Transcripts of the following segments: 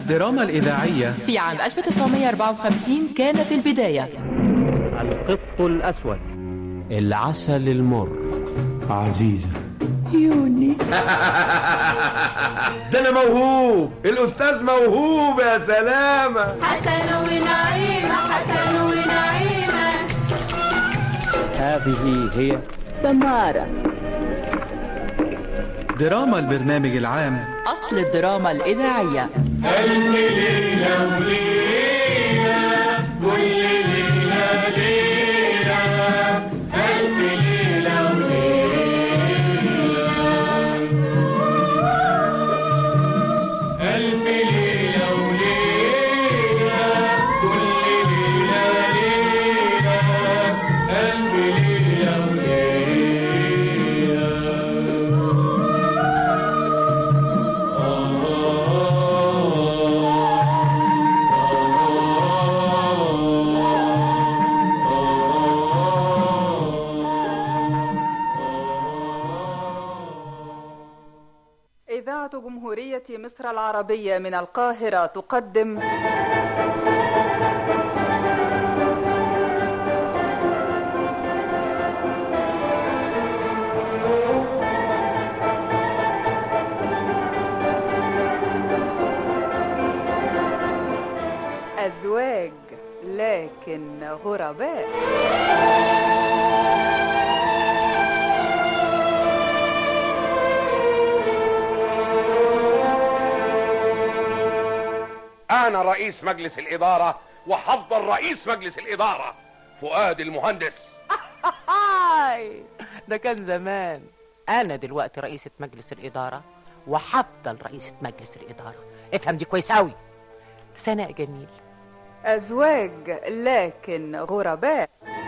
الدراما الإذاعية في عام 1954 كانت البداية القط الأسود العسل المر عزيزة يوني ده انا موهوب الاستاذ موهوب يا سلامة حسن ونعيمة حسن ونعيمة هذه هي سمارة دراما البرنامج العام أصل الدراما الإذاعية إذاعة جمهورية مصر العربية من القاهرة تقدم أزواج لكن غرباء انا رئيس مجلس الادارة وهفضل رئيس مجلس الادارة فؤاد المهندس هاي ده كان زمان انا دلوقتي رئيسة مجلس الادارة وهفضل رئيسة مجلس الادارة افهم دي كويس قوي سناء جميل أزواج لكن غرباء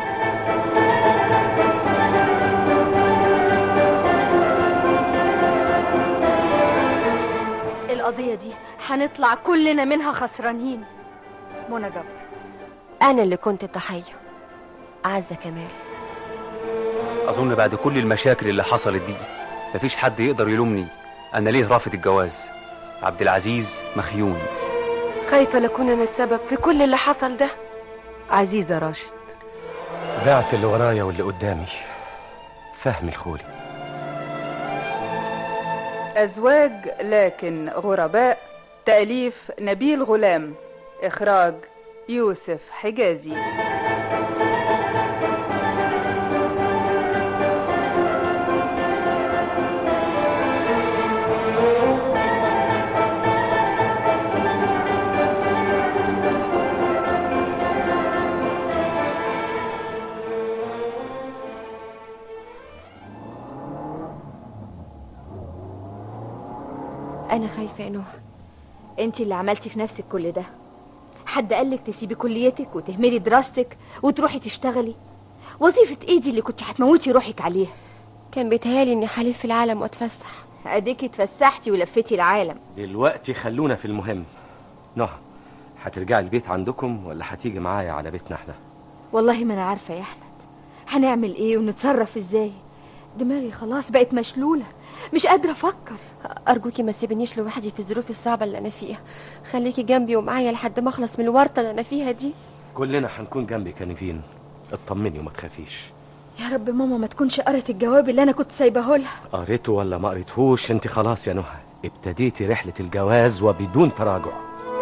القضية دي هنطلع كلنا منها خسرانين منى جبر أنا اللي كنت الضحية عزة كمال أظن بعد كل المشاكل اللي حصلت دي مفيش حد يقدر يلومني أنا ليه رافض الجواز عبد العزيز مخيون خايفة لأكون أنا السبب في كل اللي حصل ده عزيزة راشد بعت اللي ورايا واللي قدامي فهم الخولي أزواج لكن غرباء تأليف نبيل غلام إخراج يوسف حجازي أنا خايفة يا نوح أنت اللي عملتي في نفسك كل ده حد قالك تسيبي كليتك وتهملي دراستك وتروحي تشتغلي وظيفة ايه دي اللي كنت هتموتي روحك عليها كان بيتهيالي اني حليف في العالم واتفسح اديكي اتفسحتي ولفتي العالم دلوقتي خلونا في المهم نهى هترجعي البيت عندكم ولا هتيجي معايا على بيتنا احنا والله ما انا عارفة يا احمد هنعمل ايه ونتصرف ازاي دماغي خلاص بقت مشلولة مش قادرة افكر ارجوكي ما تسيبنيش لوحدي في الظروف الصعبة اللي انا فيها خليكي جنبي ومعايا لحد ما اخلص من الورطة اللي انا فيها دي كلنا هنكون جنبك يا نيفين اطمني وما تخافيش يا رب ماما ما تكونش قرت الجواب اللي انا كنت سايباه لها قريته ولا ما قريتهوش انت خلاص يا نهى ابتديتي رحلة الجواز وبدون تراجع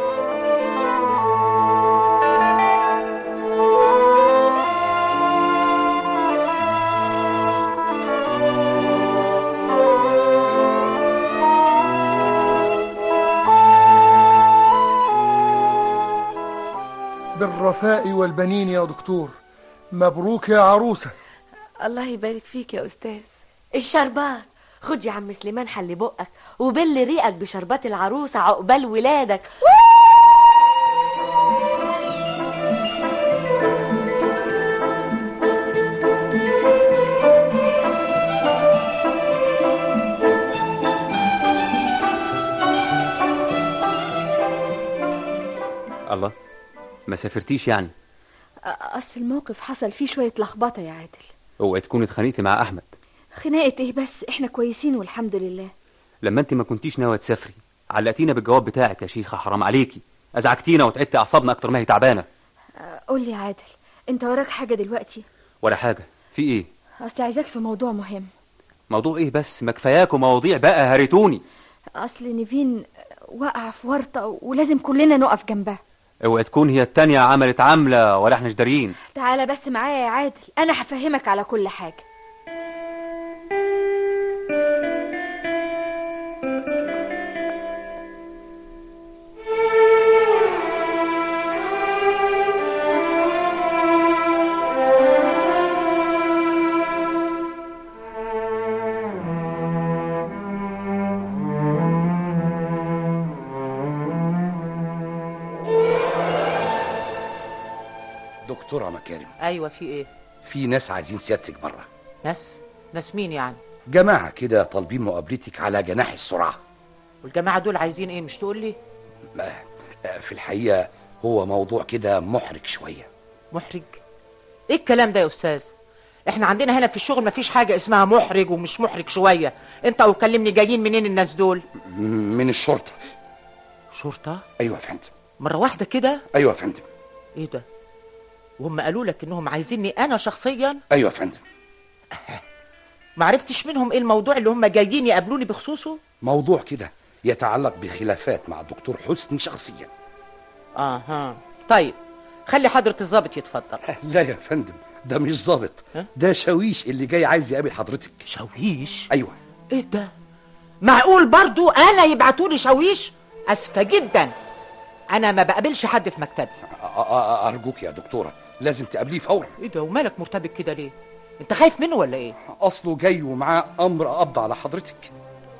بالرفاء والبنين يا دكتور مبروك يا عروسة الله يبارك فيك يا أستاذ الشربات خد يا عم سليمان حل بقك وبل ريقك بشربات العروسة عقبال ولادك الله ما سافرتيش يعني اصل الموقف حصل فيه شوية لخبطة يا عادل اوعي تكوني اتخانقتي مع احمد خناقة ايه بس احنا كويسين والحمد لله لما انت ما كنتيش ناويه تسافري علقتينا بالجواب بتاعك يا شيخة حرام عليكي ازعجتينا وتعبت اعصابنا اكتر ما هي تعبانه آه، قول لي يا عادل انت وراك حاجة دلوقتي ولا حاجه في ايه اصل عايزاك في موضوع مهم موضوع ايه بس ما كفاياكوا مواضيع بقى هرتوني اصل نيفين وقع في ورطة ولازم كلنا نقف جنبها اوعي تكون هي التانية عملت عاملة ولا احنا داريين تعالى بس معايا يا عادل انا هفهمك على كل حاجة دكتورة مكارم ايوه في ايه في ناس عايزين سيادتك بره ناس ناس مين يعني جماعة كده طالبين مقابلتك على جناح السرعة والجماعه دول عايزين ايه مش تقول لي آه، في الحقيقة هو موضوع كده محرج شوية محرج ايه الكلام ده يا استاذ احنا عندنا هنا في الشغل مفيش حاجه اسمها محرج ومش محرج شويه انت وكلمني جايين منين الناس دول م- من الشرطة شرطه أيوة يا فندم مره واحده كده أيوة يا فندم ايه ده وهم قالوا لك انهم عايزيني انا شخصيا أيوة يا فندم ما عرفتش منهم ايه الموضوع اللي هم جايين يقابلوني بخصوصه موضوع كده يتعلق بخلافات مع الدكتور حسني شخصيا اها طيب خلي حضرة الضابط يتفضل لا يا فندم ده مش ظابط ده شاويش اللي جاي عايز يقابل حضرتك شاويش أيوة ايه ده معقول برضو انا يبعتولي شاويش اسفة جدا انا ما بقابلش حد في مكتبي أ- أ- أرجوك يا دكتورة لازم تقابليه فورا ايه ده ومالك مرتبك كده ليه انت خايف منه ولا ايه أصله جاي ومعاه أمر قبض على حضرتك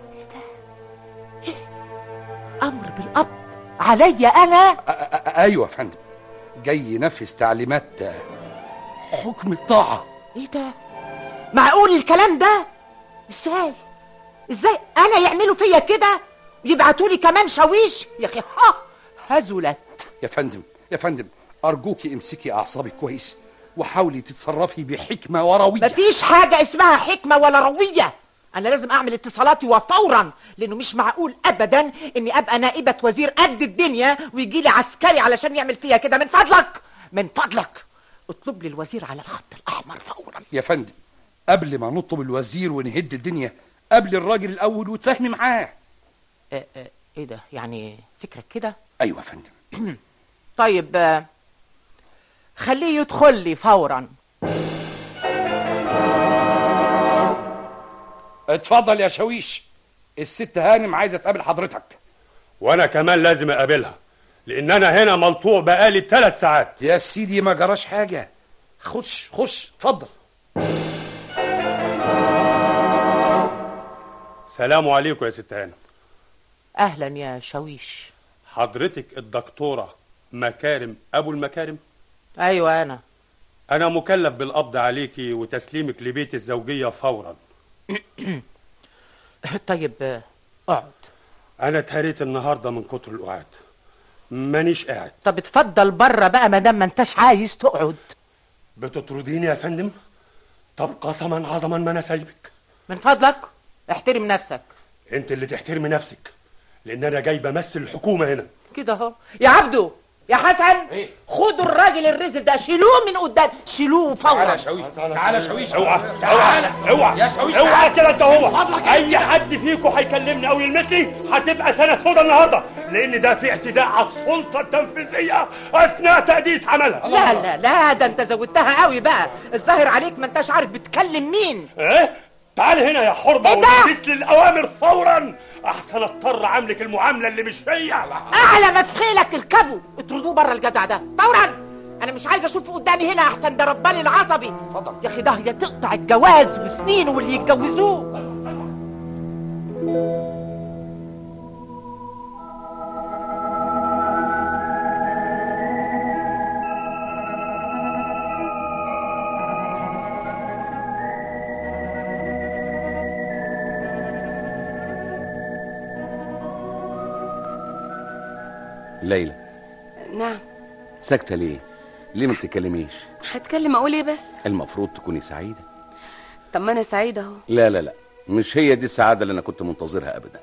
امر بالقبض عليا انا أ- أ- أيوة يا فندم جاي ينفذ تعليمات آه، حكم الطاعة ايه ده معقول الكلام ده ازاي ازاي انا يعملوا فيا كده ويبعتوا لي كمان شاويش يا اخي ها هزلت يا فندم يا فندم أرجوكي امسكي أعصابك كويس وحاولي تتصرفي بحكمة وروية مفيش حاجة اسمها حكمة ولا روية أنا لازم أعمل اتصالاتي وفورا لأنه مش معقول أبدا إني أبقى نائبة وزير قد الدنيا ويجي لي عسكري علشان يعمل فيها كده من فضلك من فضلك اطلب لي الوزير على الخط الأحمر فورا يا فندم قبل ما نطلب الوزير ونهد الدنيا قبل الراجل الأول وتفهمي معاه آه، آه، إيه ده يعني فكرك كده أيوة يا فندم طيب آه، خليه يدخل لي فورا اتفضل يا شاويش الست هانم عايزة تقابل حضرتك وانا كمان لازم اقابلها لان انا هنا ملطوع بقالي ثلاث ساعات يا سيدي ما جراش حاجة خش خش اتفضل سلام عليكم يا ست هانم أهلا يا شاويش حضرتك الدكتورة مكارم ابو المكارم أيوة أنا انا مكلف بالقبض عليكي وتسليمك لبيت الزوجية فورا طيب آه، اقعد انا اتهريت النهاردة من كتر القعاد مانيش قاعد طب اتفضل بره بقى ما دام ما انتش عايز تقعد بتطرديني يا فندم طب قسما عظما ما انا سايبك من فضلك احترم نفسك انت اللي تحترمي نفسك لان انا جاي بمثل الحكومة هنا كده اهو يا عبدو يا حسن خدوا الراجل الرزل ده شيلوه من قدام شيلوه فورا تعالى يا شاويش تعالى يا شاويش اوعى تعالى اوعى يا شاويش اوعى كده انت هو فضلك اي حد فيكم هيكلمني او يلمسني هتبقى سنه سودا النهارده لان ده في اعتداء على السلطه التنفيذيه اثناء تاديه عملها لا لا لا ده انت زودتها قوي بقى الظاهر عليك ما انتش عارف بتكلم مين ايه تعال هنا يا حرمه إيه ده؟ ولبس لي الاوامر فورا احسن اضطر اعاملك المعامله اللي مش هي اعلى ما في خيلك اركبوا اطردوه بره الجدع ده فورا انا مش عايز اشوفه قدامي هنا احسن ده رباني العصبي يا اخي ده هي تقطع الجواز وسنينه واللي يتجوزوه ليلى نعم ساكتة ليه؟ ليه ما بتتكلميش؟ هتكلم اقول ايه بس المفروض تكوني سعيدة طب ما انا سعيدة اهو لا لا لا مش هي دي السعادة اللي أنا كنت منتظرها أبدا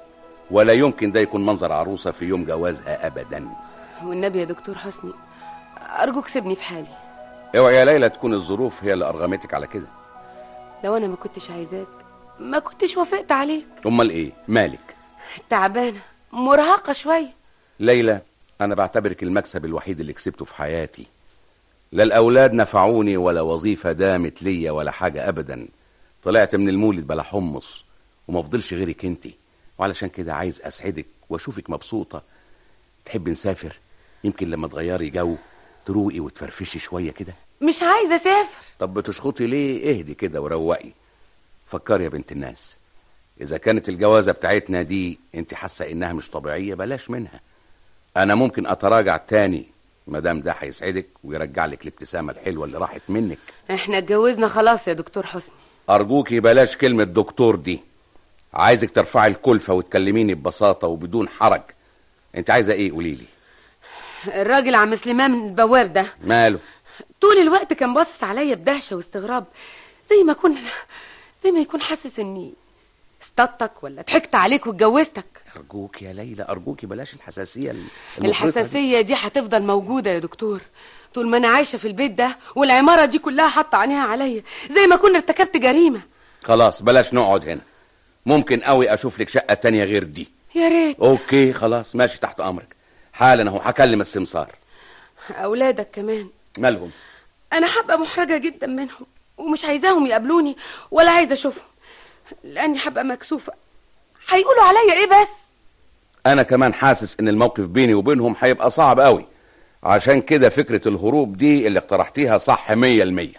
ولا يمكن ده يكون منظر عروسة في يوم جوازها أبدا والنبي يا دكتور حسني ارجوك سيبني في حالي اوعي يا ليلى تكون الظروف هي اللي أرغمتك على كده لو انا ما كنتش عايزاك ما كنتش وافقت عليك أمال إيه مالك تعبانه مرهقه شويه ليلى أنا بعتبرك المكسب الوحيد اللي كسبته في حياتي لا الأولاد نفعوني ولا وظيفة دامت ليا ولا حاجة أبدا طلعت من المولد بلا حمص وما فضلش غيرك انتي وعلشان كده عايز أسعدك وأشوفك مبسوطة تحب نسافر يمكن لما تغيري جو تروقي وتفرفشي شوية كده مش عايزه اسافر طب بتشخطي ليه اهدي كده وروقي فكري يا بنت الناس اذا كانت الجوازه بتاعتنا دي انت حاسه انها مش طبيعيه بلاش منها انا ممكن اتراجع تاني ما دام ده هيسعدك ويرجع لك الابتسامه الحلوه اللي راحت منك احنا اتجوزنا خلاص يا دكتور حسني ارجوكي بلاش كلمه دكتور دي عايزك ترفعي الكلفه وتكلميني ببساطه وبدون حرج انت عايزه ايه قولي لي الراجل عم سليمان البواب ده ماله طول الوقت كان باصص عليا بدهشه واستغراب زي ما يكون زي ما يكون حاسس اني اصطدتك ولا ضحكت عليك واتجوزتك ارجوك يا ليلى ارجوكي بلاش الحساسيه ال- المفرطة دي. الحساسيه دي هتفضل موجوده يا دكتور طول ما انا عايشه في البيت ده والعماره دي كلها حاطه عينيها عليا زي ما كنت ارتكبت جريمه خلاص بلاش نقعد هنا ممكن قوي اشوف لك شقه تانية غير دي يا ريت اوكي خلاص ماشي تحت امرك حالا اهو هكلم السمسار اولادك كمان مالهم انا هبقى محرجه جدا منهم ومش عايزاهم يقابلوني ولا عايزه اشوفهم لاني هبقى مكسوفه هيقولوا عليا ايه بس انا كمان حاسس ان الموقف بيني وبينهم هيبقى صعب قوي عشان كده فكرة الهروب دي اللي اقترحتيها صح مية المية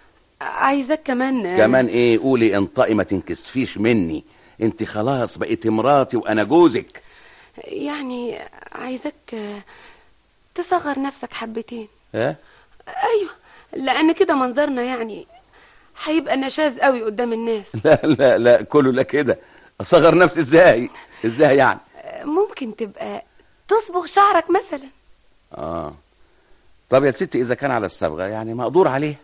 عايزاك كمان كمان ايه قولي انطقي ما تنكسفيش مني انت خلاص بقيتي مراتي وانا جوزك يعني عايزك آه، تصغر نفسك حبتين ها ايوه لان كده منظرنا يعني هيبقى نشاز قوي قدام الناس لا لا لا كله لا كده اصغر نفسي ازاي ازاي يعني آه، ممكن تبقى تصبغ شعرك مثلا اه طب يا ستي اذا كان على الصبغه يعني مقدور عليه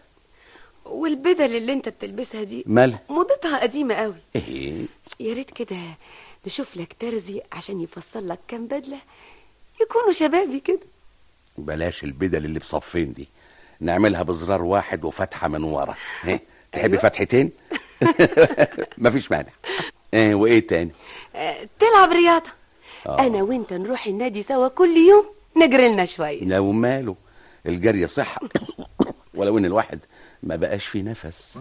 والبدل اللي انت بتلبسها دي مالها موضتها قديمه قوي ايه يا ريت كده نشوف لك ترزي عشان يفصل لك كام بدله يكونوا شبابي كده بلاش البدل اللي بصفين دي نعملها بزرار واحد وفتحه من ورا ها تحبي أيوة. فتحتين مفيش مانع ايه وايه تاني آه، تلعب رياضه آه. انا وانت نروح النادي سوا كل يوم نجري لنا شويه لو ماله الجري صحة ولو ان الواحد ما بقاش فيه نفس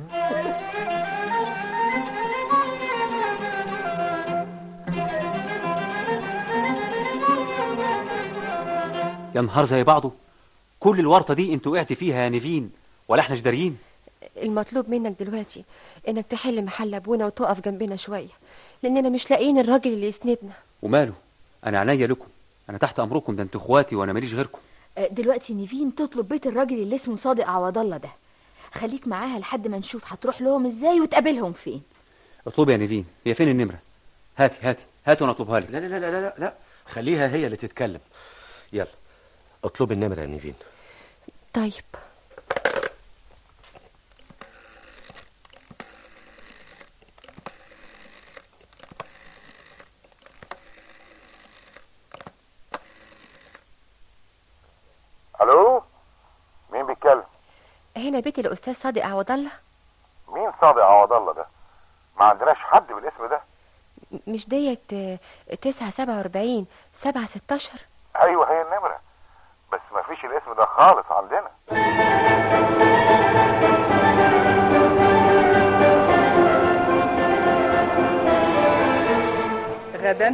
يا نهار زي بعضه كل الورطه دي انت وقعت فيها يا نيفين ولا احنا داريين المطلوب منك دلوقتي انك تحل محل ابونا وتقف جنبنا شويه لاننا مش لاقيين الراجل اللي يسندنا وماله انا عينيا لكم انا تحت امركم ده انتوا اخواتي وانا ماليش غيركم آه، دلوقتي نيفين تطلب بيت الراجل اللي اسمه صادق عوض الله ده خليك معاها لحد ما نشوف هتروح لهم ازاي وتقابلهم فين اطلبي يا نيفين هي فين النمره هاتي هاتي هاتي وانا اطلبها لك لا لا لا لا لا لا خليها هي اللي تتكلم يلا اطلبي النمرة يا نيفين طيب الو مين بيتكلم هنا بيت الاستاذ صادق عوض الله مين صادق عوض الله ده ما عندناش حد بالاسم ده م- مش ديت آه، تسعة سبعة واربعين سبعة ستاشر ايوه هي النمره بس ما فيش الاسم ده خالص عندنا غدا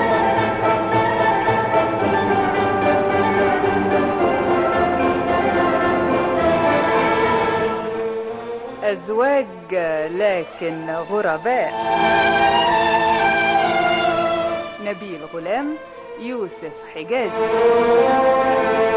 أزواج لكن غرباء نبيل غلام يوسف حجازي